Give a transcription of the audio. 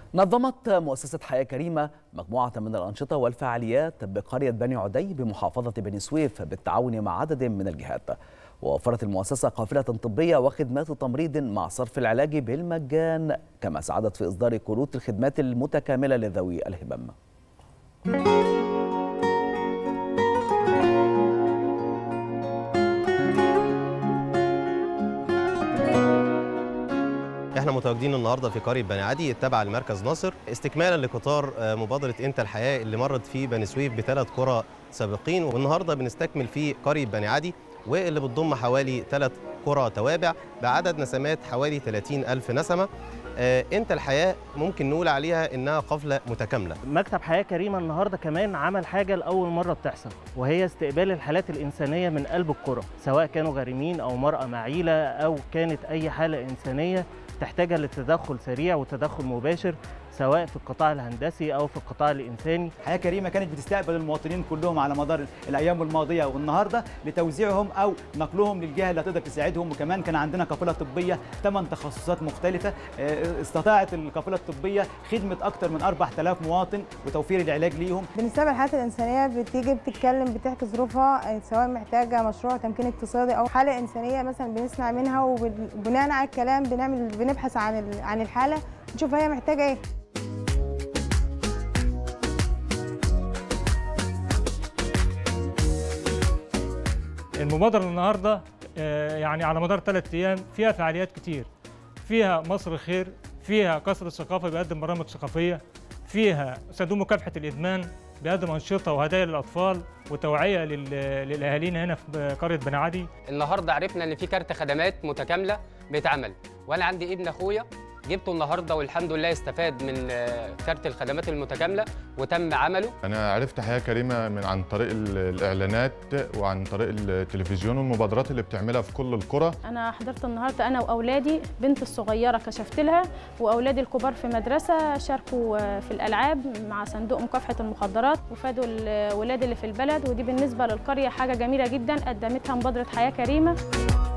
نظمت مؤسسة حياة كريمة مجموعة من الأنشطة والفعاليات بقرية بني عدي بمحافظة بني سويف بالتعاون مع عدد من الجهات ووفرت المؤسسة قافلة طبية وخدمات تمريض مع صرف العلاج بالمجان كما ساعدت في إصدار كروت الخدمات المتكاملة لذوي الهمم احنا متواجدين النهارده في قريه بني عدي التابعه لمركز ناصر استكمالا لقطار مبادره انت الحياه اللي مرت في بني سويف بثلاث قرى سابقين والنهارده بنستكمل في قريه بني عدي واللي بتضم حوالي ثلاث قرى توابع بعدد نسمات حوالي 30 ألف نسمة آه انت الحياة ممكن نقول عليها انها قفلة متكاملة مكتب حياة كريمة النهاردة كمان عمل حاجة لأول مرة بتحصل وهي استقبال الحالات الإنسانية من قلب القرى سواء كانوا غارمين أو مرأة معيلة أو كانت أي حالة إنسانية تحتاج لتدخل سريع وتدخل مباشر سواء في القطاع الهندسي او في القطاع الانساني حياه كريمه كانت بتستقبل المواطنين كلهم على مدار الايام الماضيه والنهارده لتوزيعهم او نقلهم للجهه اللي هتقدر تساعدهم وكمان كان عندنا قافله طبيه ثمان تخصصات مختلفه استطاعت القافله الطبيه خدمه اكثر من 4000 مواطن وتوفير العلاج ليهم بالنسبه للحالات الانسانيه بتيجي بتتكلم بتحكي ظروفها سواء محتاجه مشروع تمكين اقتصادي او حاله انسانيه مثلا بنسمع منها وبناء على الكلام بنعمل بنبحث عن عن الحاله نشوف هي محتاجه ايه المبادرة النهاردة يعني على مدار ثلاث أيام فيها فعاليات كتير فيها مصر خير فيها قصر الثقافة بيقدم برامج ثقافية فيها صندوق مكافحة الإدمان بيقدم أنشطة وهدايا للأطفال وتوعية للأهالينا هنا في قرية بني عدي النهاردة عرفنا إن في كارت خدمات متكاملة بيتعمل وأنا عندي ابن أخويا جبته النهارده والحمد لله استفاد من كارت الخدمات المتكامله وتم عمله انا عرفت حياه كريمه من عن طريق الاعلانات وعن طريق التلفزيون والمبادرات اللي بتعملها في كل القرى انا حضرت النهارده انا واولادي بنت الصغيره كشفت لها واولادي الكبار في مدرسه شاركوا في الالعاب مع صندوق مكافحه المخدرات وفادوا الولاد اللي في البلد ودي بالنسبه للقريه حاجه جميله جدا قدمتها مبادره حياه كريمه